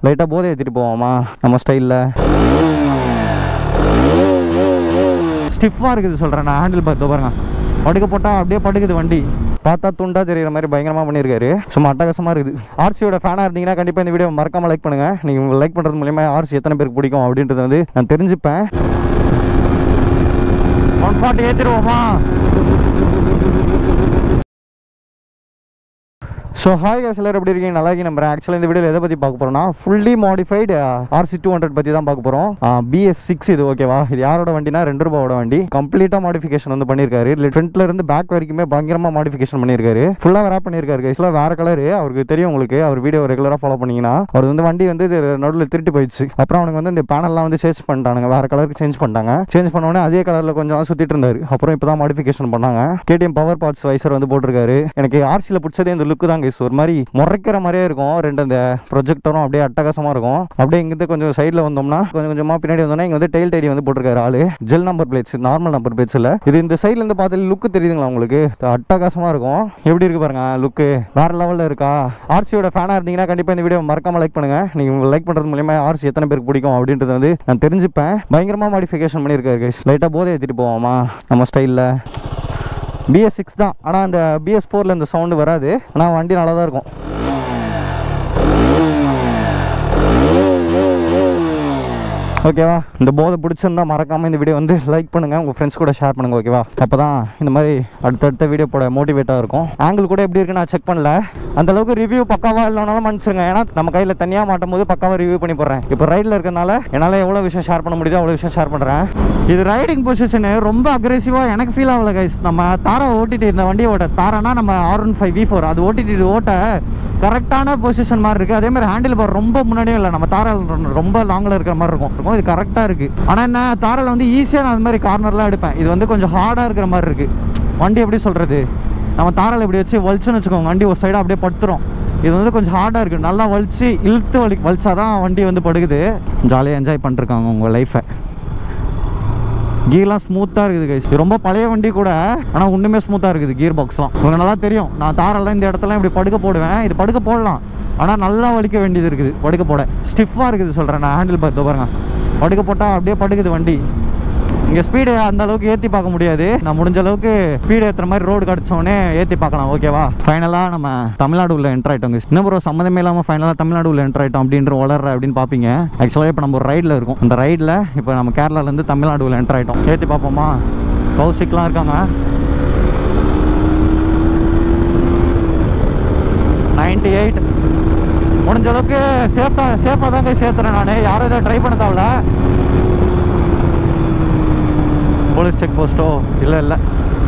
லைட்டாக போதை ஏற்றிட்டு போவோமா நம்ம ஸ்டைலில் ஸ்டிஃபாக இருக்குது சொல்கிறேன் நான் ஹேண்டில் பார்த்து பாருங்க படுக்க போட்டால் அப்படியே படுக்குது வண்டி பார்த்தா துண்டா தெரியுற மாதிரி பயங்கரமாக பண்ணியிருக்காரு சும்மா அட்டகாசமாக இருக்குது ஆர்சியோட ஃபேனாக இருந்தீங்கன்னா கண்டிப்பாக இந்த வீடியோ மறக்காம லைக் பண்ணுங்கள் நீங்கள் லைக் பண்ணுறது மூலியமாக ஆர்சி எத்தனை பேருக்கு பிடிக்கும் அப்படின்றத வந்து நான் தெரிஞ்சுப்பேன் ஒன் ஃபார்ட்டி ஏற்றிடுவோமா ஸோ ஹாய் guys எல்லாரும் எப்படி இருக்கீங்க நல்லா இருக்கீங்க நம்புறேன் ஆக்சுவலாக இந்த வீடியோவில் எதை பற்றி பார்க்க போகிறோம்னா fully modified RC two hundred பற்றி தான் பார்க்க போகிறோம் பிஎஸ் சிக்ஸ் இது ஓகேவா இது யாரோட வண்டினா ரெண்டு ரூபாவோட வண்டி கம்ப்ளீட்டாக மாடிஃபிகேஷன் வந்து பண்ணியிருக்காரு ஃப்ரண்ட்ல இருந்து பேக் வரைக்குமே பயங்கரமாக மாடிஃபிகேஷன் பண்ணியிருக்காரு ஃபுல்லாக ரேப் பண்ணியிருக்காரு கைஸ்ல வேற கலரு அவருக்கு தெரியும் உங்களுக்கு அவர் வீடியோ ரெகுலராக ஃபாலோ பண்ணீங்கன்னா அவர் வந்து வண்டி வந்து நடுவில் திருட்டு போயிடுச்சு அப்புறம் அவனுக்கு வந்து இந்த பேனல்லாம் வந்து சேஞ்ச் பண்ணிட்டானுங்க வேற கலருக்கு சேஞ்ச் பண்ணிட்டாங்க சேஞ்ச் பண்ண உடனே அதே கலரில் கொஞ்சம் நாள் சுற்றிட்டு இருந்தாரு அப்புறம் இப்போ தான் மாடிஃபிகேஷன் பண்ணாங்க கேடிஎம் பவர் பார்ட்ஸ் வைசர் வந்து போட்டிருக்காரு எனக்கு ஆர்சியில் பிடிச்சதே இந்த லுக்கு தான் கைஸ் ஒரு மாதிரி முறைக்கிற மாதிரியே இருக்கும் ரெண்டு அந்த ப்ரொஜெக்டரும் அப்படியே அட்டகாசமாக இருக்கும் அப்படியே இங்கிருந்து கொஞ்சம் சைடில் வந்தோம்னா கொஞ்சம் கொஞ்சமாக பின்னாடி வந்தோம்னா இங்கே வந்து டெயில் டைடி வந்து போட்டிருக்காரு ஆளு gel number plates normal number plates இல்லை இது இந்த சைடில் இருந்து பார்த்து லுக்கு தெரியுதுங்களா உங்களுக்கு அட்டகாசமாக இருக்கும் எப்படி இருக்கு பாருங்க லுக்கு வேற லெவலில் இருக்கா ஆர்சியோட ஃபேனாக இருந்தீங்கன்னா கண்டிப்பாக இந்த வீடியோ மறக்காம லைக் பண்ணுங்க நீங்கள் லைக் பண்ணுறது மூலியமா ஆர்சி எத்தனை பேருக்கு பிடிக்கும் அப்படின்றத வந்து நான் தெரிஞ்சுப்பேன் பயங்கரமாக மாடிஃபிகேஷன் பண்ணியிருக்காரு guys லைட்டாக போதை ஏற்றிட்டு போவோமா நம்ம ஸ்டைலில் பிஎஸ் சிக்ஸ் தான் ஆனால் அந்த பிஎஸ் ஃபோரில் இந்த சவுண்டு வராது ஆனால் வண்டி நல்லா தான் இருக்கும் ஓகேவா இந்த போதை பிடிச்சிருந்தா மறக்காம இந்த வீடியோ வந்து லைக் பண்ணுங்க உங்க ஃப்ரெண்ட்ஸ் கூட ஷேர் பண்ணுங்க ஓகேவா அப்பதான் இந்த மாதிரி அடுத்தடுத்த வீடியோ போட மோட்டிவேட்டாக இருக்கும் ஆங்கிள் கூட எப்படி இருக்கு நான் செக் பண்ணல அந்த அளவுக்கு ரிவ்யூ பக்காவா இல்லைனாலும் மன்னிச்சுங்க ஏன்னா நம்ம கையில் தனியாக மாட்டும் போது பக்காவா ரிவ்யூ பண்ணி போடுறேன் இப்போ ரைடில் இருக்கனால என்னால் எவ்வளோ விஷயம் ஷேர் பண்ண முடியுதோ அவ்வளோ விஷயம் ஷேர் பண்ணுறேன் இது ரைடிங் பொசிஷனு ரொம்ப அக்ரெசிவாக எனக்கு ஃபீல் ஆகல கைஸ் நம்ம தாரா ஓட்டிட்டு இந்த வண்டியை ஓட்ட தாரானா நம்ம R one five V four அது ஓட்டிட்டு இது ஓட்ட கரெக்டான பொசிஷன் மாதிரி இருக்குது அதே மாதிரி ஹேண்டில் பார் ரொம்ப முன்னாடியும் இல்லை நம்ம தாரா ரொம்ப லாங்கில் இருக்கிற மாதிரி இருக்கும் இருக்கும். இது கரெக்டாக இருக்குது ஆனால் என்ன தாரால வந்து ஈஸியாக நான் அந்த மாதிரி கார்னர்லாம் எடுப்பேன் இது வந்து கொஞ்சம் ஹார்டாக இருக்கிற மாதிரி இருக்குது வண்டி எப்படி சொல்கிறது நம்ம தாரால இப்படி வச்சு வலிச்சுன்னு வச்சுக்கோங்க வண்டி ஒரு சைடாக அப்படியே படுத்துரும் இது வந்து கொஞ்சம் ஹார்டாக இருக்குது நல்லா வலிச்சு இழுத்து வலி வலிச்சாதான் வண்டி வந்து படுகுது ஜாலியாக என்ஜாய் பண்ணிருக்காங்க உங்கள் லைஃப்பை கீர்லாம் ஸ்மூத்தாக இருக்குது கைஸ் இது ரொம்ப பழைய வண்டி கூட ஆனால் ஒன்றுமே ஸ்மூத்தாக இருக்குது கீர் பாக்ஸ்லாம் உங்களுக்கு நல்லா தெரியும் நான் தாரெல்லாம் இந்த இடத்துல இப்படி படுக்க போடுவேன் இது படுக்க போடலாம் ஆனால் நல்லா வலிக்க வேண்டியது இருக்குது படுக்க போட ஸ்டிஃபாக இருக்குது சொல்கிறேன் நான் ஹேண்டில் பார்த்து பாருங்க படுக்க போட்டால் அப்படியே படுக்குது வண்டி இங்கே ஸ்பீடு அந்த அளவுக்கு ஏற்றி பார்க்க முடியாது நான் முடிஞ்ச அளவுக்கு ஸ்பீடு ஏற்றுற மாதிரி ரோடு கிடச்சோடனே ஏற்றி பார்க்கலாம் ஓகேவா ஃபைனலாக நம்ம தமிழ்நாடு உள்ள என்ட்ரு ஆகிட்டோங்க இன்னும் ப்ரோ சம்மந்தமே இல்லாமல் ஃபைனலாக தமிழ்நாடு உள்ள என்ட்ரு ஆகிட்டோம் அப்படின்ற வளர்ற அப்படின்னு பார்ப்பீங்க ஆக்சுவலாக இப்போ நம்ம ஒரு ரைடில் இருக்கோம் அந்த ரைடில் இப்போ நம்ம கேரளாலேருந்து தமிழ்நாடு உள்ள என்ட்ரு ஆகிட்டோம் ஏற்றி பார்ப்போமா கௌசிக்லாம் இருக்காங்க நைன்டி எயிட் முடிஞ்ச அளவுக்கு சேஃப்டாக சேஃபாக தான் போய் சேர்த்துறேன் நான் யாரும் இதை ட்ரை பண்ண தேவையில்ல போலீஸ் செக் போஸ்ட்டோ இல்லை இல்லை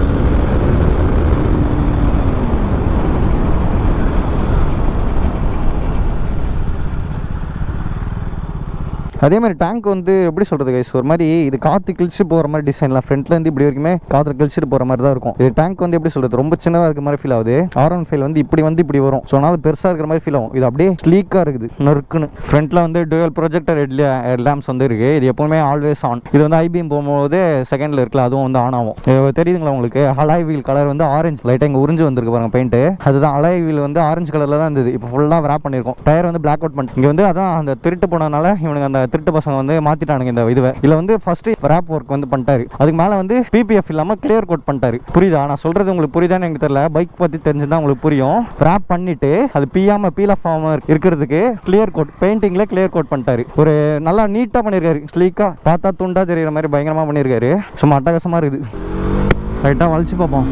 அதே மாதிரி டேங்க் வந்து எப்படி சொல்றது கைஸ் ஒரு மாதிரி இது காற்று கிழிச்சு போகிற மாதிரி டிசைன்லாம் ஃப்ரண்ட்ல இருந்து இப்படி வரைக்குமே காற்று கிழிச்சிட்டு போகிற மாதிரி தான் இருக்கும் இது டேங்க் வந்து எப்படி சொல்றது ரொம்ப சின்னதாக இருக்க மாதிரி ஃபீல் ஆகுது ஆர் ஒன் ஃபைல் வந்து இப்படி வந்து இப்படி வரும் ஸோ அதனால பெருசாக இருக்கிற மாதிரி ஃபீல் ஆகும் இது அப்படியே ஸ்லீக்காக இருக்குது நறுக்குன்னு ஃப்ரண்ட்ல வந்து டுவல் ப்ரொஜெக்டர் ஹெட் லேம்ப்ஸ் வந்து இருக்கு இது எப்பவுமே ஆல்வேஸ் ஆன் இது வந்து ஐபிஎம் போகும்போது செகண்ட்ல இருக்குல்ல அதுவும் வந்து ஆன் ஆகும் இது தெரியுதுங்களா உங்களுக்கு அலாய் வீல் கலர் வந்து ஆரஞ்சு லைட்டாக இங்கே உறிஞ்சு வந்திருக்கு பாருங்க பெயிண்ட் அதுதான் அலாய் வீல் வந்து ஆரஞ்சு கலர்ல தான் இருந்தது இப்போ ஃபுல்லாக ரேப் பண்ணியிருக்கோம் டயர் வந்து பிளாக் அவுட் பண்ணி இங்கே வந்து அதான் அந்த திருட்டு போனதுனால இவனுக்கு அந்த திருட்டு பசங்க வந்து மாத்திட்டானுங்க இந்த இதுவை இதுல வந்து ஃபர்ஸ்ட் ரேப் ஒர்க் வந்து பண்ணிட்டாரு அதுக்கு மேல வந்து பிபிஎஃப் இல்லாம கிளியர் கோட் பண்ணிட்டாரு புரியுதா நான் சொல்றது உங்களுக்கு புரியுதான்னு எனக்கு தெரியல பைக் பத்தி தெரிஞ்சுதான் உங்களுக்கு புரியும் ரேப் பண்ணிட்டு அது பியாம பீல் ஆஃப் ஆகாம இருக்கிறதுக்கு கிளியர் கோட் பெயிண்டிங்ல கிளியர் கோட் பண்ணிட்டாரு ஒரு நல்லா நீட்டா பண்ணிருக்காரு ஸ்லீக்கா பார்த்தா துண்டா தெரியுற மாதிரி பயங்கரமா பண்ணிருக்காரு சும்மா அட்டகாசமா இருக்குது ரைட்டா வலிச்சு பார்ப்போம்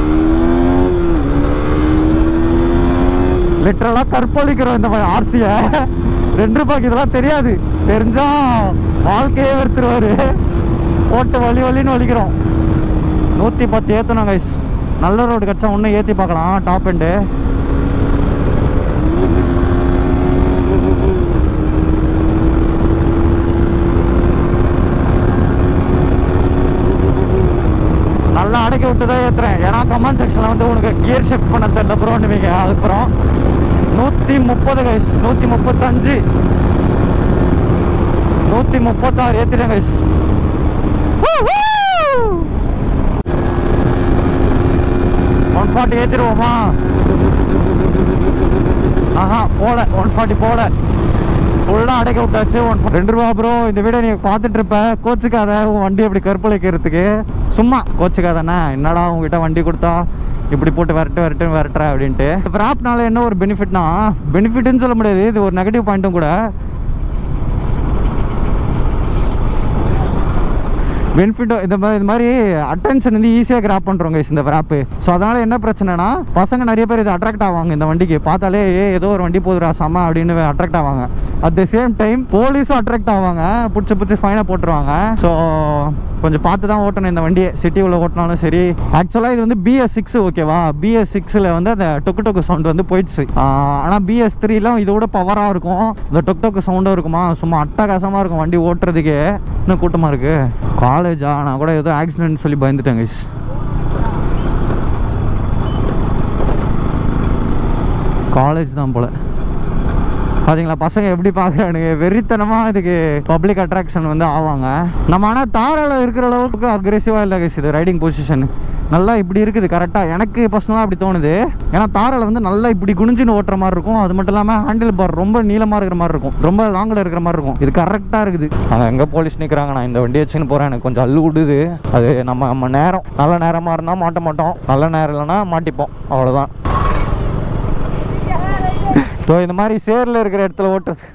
லிட்டரலாக கற்பழிக்கிறோம் இந்த மாதிரி ஆர்சியை ரெண்டு ரூபாய்க்கு இதெல்லாம் தெரியாது தெரிஞ்சா வாழ்க்கையே வெறுத்துருவாரு போட்டு வலி வலின்னு வலிக்கிறோம் நூற்றி பத்து ஏற்றணும் கைஸ் நல்ல ரோடு கிடச்சா ஒன்றும் ஏற்றி பார்க்கலாம் டாப் எண்டு நல்லா அடக்கி விட்டு தான் ஏற்றுறேன் ஏன்னா கமெண்ட் செக்ஷனில் வந்து உனக்கு கியர் ஷிஃப்ட் பண்ண தெரியல ப்ரோன்னுவீங்க அதுக்கப்புறம் நூற்றி முப்பது கைஸ் நூற்றி முப்பத்தஞ்சு நூற்றி முப்பத்தாறு ஏற்றிட்டேன் கைஸ் ஒன் ஃபார்ட்டி ஏற்றிடுவோமா ஆஹா போல ஒன் ஃபார்ட்டி போல ஃபுல் ஃபுல்லாக அடைக்க விட்டாச்சு ஒன் ரெண்டு ரூபா ப்ரோ இந்த வீடியோ நீ பார்த்துட்டு இருப்ப கோச்சுக்காத உன் வண்டி அப்படி கற்பழிக்கிறதுக்கு சும்மா கோச்சுக்காதண்ணா என்னடா உங்ககிட்ட வண்டி கொடுத்தா இப்படி போட்டு விரட்டு விரட்டு விரட்டுற அப்படின்ட்டு இப்போ ஆப்னால என்ன ஒரு பெனிஃபிட்னா பெனிஃபிட்னு சொல்ல முடியாது இது ஒரு நெகட்டிவ் பாயிண்ட்டும் கூட பெனிஃபிட்டோ இந்த மாதிரி இது மாதிரி அட்டென்ஷன் வந்து ஈஸியாக கிராப் பண்ணுறோம் கைஸ் இந்த ஆப்பு ஸோ அதனால் என்ன பிரச்சனைனா பசங்க நிறைய பேர் இது அட்ராக்ட் ஆவாங்க இந்த வண்டிக்கு பார்த்தாலே ஏ ஏதோ ஒரு வண்டி போதுரா செம்ம அப்படின்னு அட்ராக்ட் ஆவாங்க அட் த சேம் டைம் போலீஸும் அட்ராக்ட் ஆவாங்க பிடிச்சி பிடிச்சி ஃபைனாக போட்டுருவாங்க ஸோ கொஞ்சம் பார்த்து தான் ஓட்டணும் இந்த வண்டியை சிட்டி உள்ள ஓட்டினாலும் சரி ஆக்சுவலாக இது வந்து பிஎஸ் சிக்ஸ் ஓகேவா பிஎஸ் சிக்ஸில் வந்து அந்த டொக்கு டொக்கு சவுண்ட் வந்து போயிடுச்சு ஆனால் பிஎஸ் த்ரீலாம் இதோட பவராக இருக்கும் இந்த டொக் டொக்கு சவுண்டும் இருக்குமா சும்மா அட்டகாசமாக இருக்கும் வண்டி ஓட்டுறதுக்கே இன்னும் கூட்டமாக இருக்கு காலேஜா நான் கூட ஏதோ ஆக்சிடென்ட் சொல்லி பயந்துட்டேன் guys. காலேஜ் தான் போல பாத்தீங்களா பசங்க எப்படி பார்க்குறானுங்க வெறித்தனமாக இதுக்கு பப்ளிக் அட்ராக்ஷன் வந்து ஆவாங்க நம்ம ஆனால் தாராள இருக்கிற அளவுக்கு அக்ரெசிவாக இல்லை கைஸ் இது ரைடிங் பொசிஷன் நல்லா இப்படி இருக்குது கரெக்டாக எனக்கு பர்சனலாக அப்படி தோணுது ஏன்னா தாராள வந்து நல்லா இப்படி குனிஞ்சுன்னு ஓட்டுற மாதிரி இருக்கும் அது மட்டும் இல்லாமல் ஹேண்டில் பார் ரொம்ப நீளமாக இருக்கிற மாதிரி இருக்கும் ரொம்ப லாங்கில் இருக்கிற மாதிரி இருக்கும் இது கரெக்டாக இருக்குது அங்கே எங்கே போலீஸ் நிற்கிறாங்க நான் இந்த வண்டி வச்சுன்னு போகிறேன் எனக்கு கொஞ்சம் அள்ளு விடுது அது நம்ம நம்ம நேரம் நல்ல நேரமாக இருந்தால் மாட்ட மாட்டோம் நல்ல நேரம் இல்லைன்னா மாட்டிப்போம் அவ்வளோதான் ஸோ இந்த மாதிரி சேரில் இருக்கிற இடத்துல ஓட்டுறது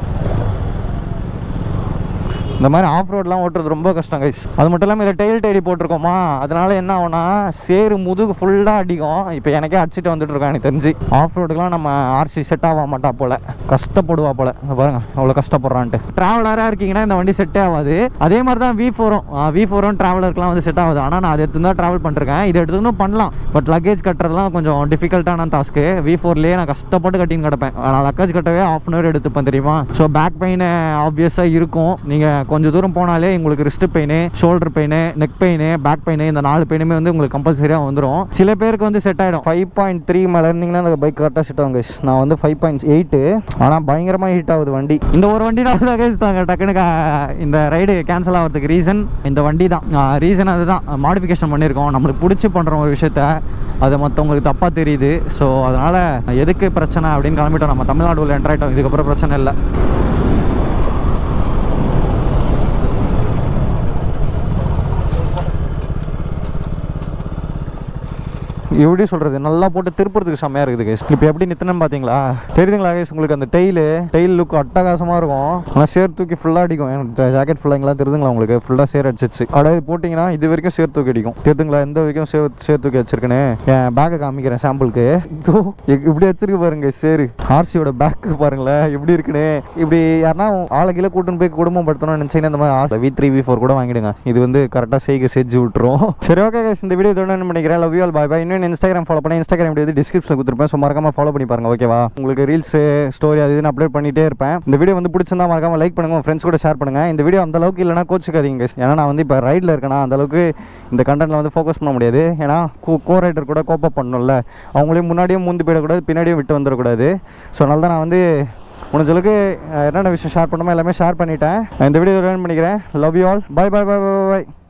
இந்த மாதிரி ஆஃப் ரோட்லாம் ஓட்டுறது ரொம்ப கஷ்டம் கைஸ் அது மட்டும் இல்லாமல் இதில் டெயில் டைடி போட்டிருக்கோமா அதனால என்ன ஆகும்னா சேரு முதுகு ஃபுல்லாக அடிக்கும் இப்போ எனக்கே அடிச்சுட்டு வந்துட்டு இருக்கோம் எனக்கு தெரிஞ்சு ஆஃப் ரோடுக்குலாம் நம்ம ஆர்சி செட் ஆக மாட்டா போல கஷ்டப்படுவா போல இங்க பாருங்க அவ்வளோ கஷ்டப்படுறான்ட்டு ட்ராவலராக இருக்கீங்கன்னா இந்த வண்டி செட்டே ஆகாது அதே மாதிரி தான் வி ஃபோரும் வி ஃபோரும் ட்ராவலருக்குலாம் வந்து செட் ஆகுது ஆனால் நான் அதை எடுத்து தான் ட்ராவல் பண்ணிருக்கேன் இதை எடுத்துன்னு பண்ணலாம் பட் லக்கேஜ் கட்டுறதுலாம் கொஞ்சம் டிஃபிகல்ட்டான டாஸ்க்கு வி ஃபோர்லேயே நான் கஷ்டப்பட்டு கட்டின்னு கிடப்பேன் நான் லக்கேஜ் கட்டவே ஆஃப் அன் ஹவர் எடுத்துப்பேன் தெரியுமா ஸோ பேக் பெயின் ஆப்வியஸாக இருக்கும் நீங்கள் கொஞ்சம் தூரம் போனாலே உங்களுக்கு wrist pain shoulder pain neck pain back pain இந்த நாலு பெயினுமே வந்து உங்களுக்கு கம்பல்சரியாக வந்துடும் சில பேருக்கு வந்து செட் ஆகிடும் ஃபைவ் பாயிண்ட் த்ரீ மேலே இருந்தீங்கன்னா அந்த பைக் கரெக்டாக செட் ஆகும் guys. நான் வந்து ஃபைவ் பாயிண்ட் எயிட்டு ஆனால் பயங்கரமாக ஹீட் ஆகுது வண்டி இந்த ஒரு வண்டி தான் கைஸ் தாங்க டக்குனு கா- இந்த ரைடு கேன்சல் ஆகிறதுக்கு ரீசன் இந்த வண்டி தான் ரீசன் அதுதான் மாடிஃபிகேஷன் பண்ணியிருக்கோம் நம்மளுக்கு பிடிச்சி பண்ணுற ஒரு விஷயத்த அது மற்றவங்களுக்கு தப்பாக தெரியுது ஸோ அதனால் எதுக்கு பிரச்சனை அப்படின்னு கிளம்பிட்டோம் நம்ம தமிழ்நாடு உள்ள என்ட்ரு ஆகிட்டோம் இதுக்கப்புறம் பிரச்சனை இல்லை எப்படி சொல்றது நல்லா போட்டு திருப்புறதுக்கு செம்மையா இருக்குது கைஸ் இப்போ எப்படி நித்தனன்னு பாத்தீங்களா தெரியுதுங்களா கைஸ் உங்களுக்கு அந்த டெய்லு டெய்ல் லுக் அட்டகாசமா இருக்கும் ஆனால் சேர் தூக்கி ஃபுல்லா அடிக்கும் எனக்கு ஜாக்கெட் ஃபுல்லாக எங்கெல்லாம் தெரியுதுங்களா உங்களுக்கு ஃபுல்லா சேர் அடிச்சிச்சு அதாவது போட்டிங்கன்னா இது வரைக்கும் சேர் தூக்கி அடிக்கும் தெரியுதுங்களா எந்த வரைக்கும் சேர் சேர் தூக்கி வச்சிருக்கேன்னு என் பேக்கை காமிக்கிறேன் சாம்பிளுக்கு இதோ இ- இப்படி வச்சிருக்கு பாருங்க சேரு ஆர்சியோட பேக்கு பாருங்களேன் எப்படி இருக்குன்னு இப்படி யாருன்னா ஆளை கீழே கூட்டின்னு போய் குடும்பம் படுத்தணும்னு நினைச்சீங்கன்னா இந்த மாதிரி வி த்ரீ வி ஃபோர் கூட வாங்கிடுங்க இது வந்து கரெக்டாக செய்க செஞ்சு விட்டுரும் சரி ஓகே guys இந்த வீடியோ இதோட என்ன பண்ணிக்கிறேன் love you all bye bye இன்னும் இன்ஸ்டாகிராம் ஃபாலோ பண்ணி இன்ஸ்டாகிராம் வீடியோ வந்து டிஸ்கிரிப்ஷன் கொடுத்துருப்பேன் ஸோ மறக்காம ஃபாலோ பண்ணி பாருங்க ஓகேவா உங்களுக்கு ரீல்ஸ் ஸ்டோரி அது இதுன்னு அப்டேட் பண்ணிட்டே இருப்பேன் இந்த வீடியோ வந்து பிடிச்சிருந்தா மறக்காம லைக் பண்ணுங்க உங்க ஃப்ரெண்ட்ஸ் கூட ஷேர் பண்ணுங்க இந்த வீடியோ அந்த அளவுக்கு இல்லைனா கோச்சுக்காதீங்க guys. ஏன்னா நான் வந்து இப்போ ரைடில் இருக்கேனா அந்த அளவுக்கு இந்த கண்டென்ட்ல வந்து ஃபோக்கஸ் பண்ண முடியாது ஏன்னா கோ கோ ரைடர் கூட கோப்பப் பண்ணணும்ல அவங்களையும் முன்னாடியும் முந்து போயிடக்கூடாது பின்னாடியும் விட்டு வந்துடக்கூடாது ஸோ அதனால தான் நான் வந்து முடிஞ்ச அளவுக்கு அஹ், என்னென்ன விஷயம் ஷேர் பண்ணுமோ எல்லாமே ஷேர் பண்ணிட்டேன் இந்த வீடியோ ரன் பண்ணிக்கிறேன் love you all bye bye bye bye by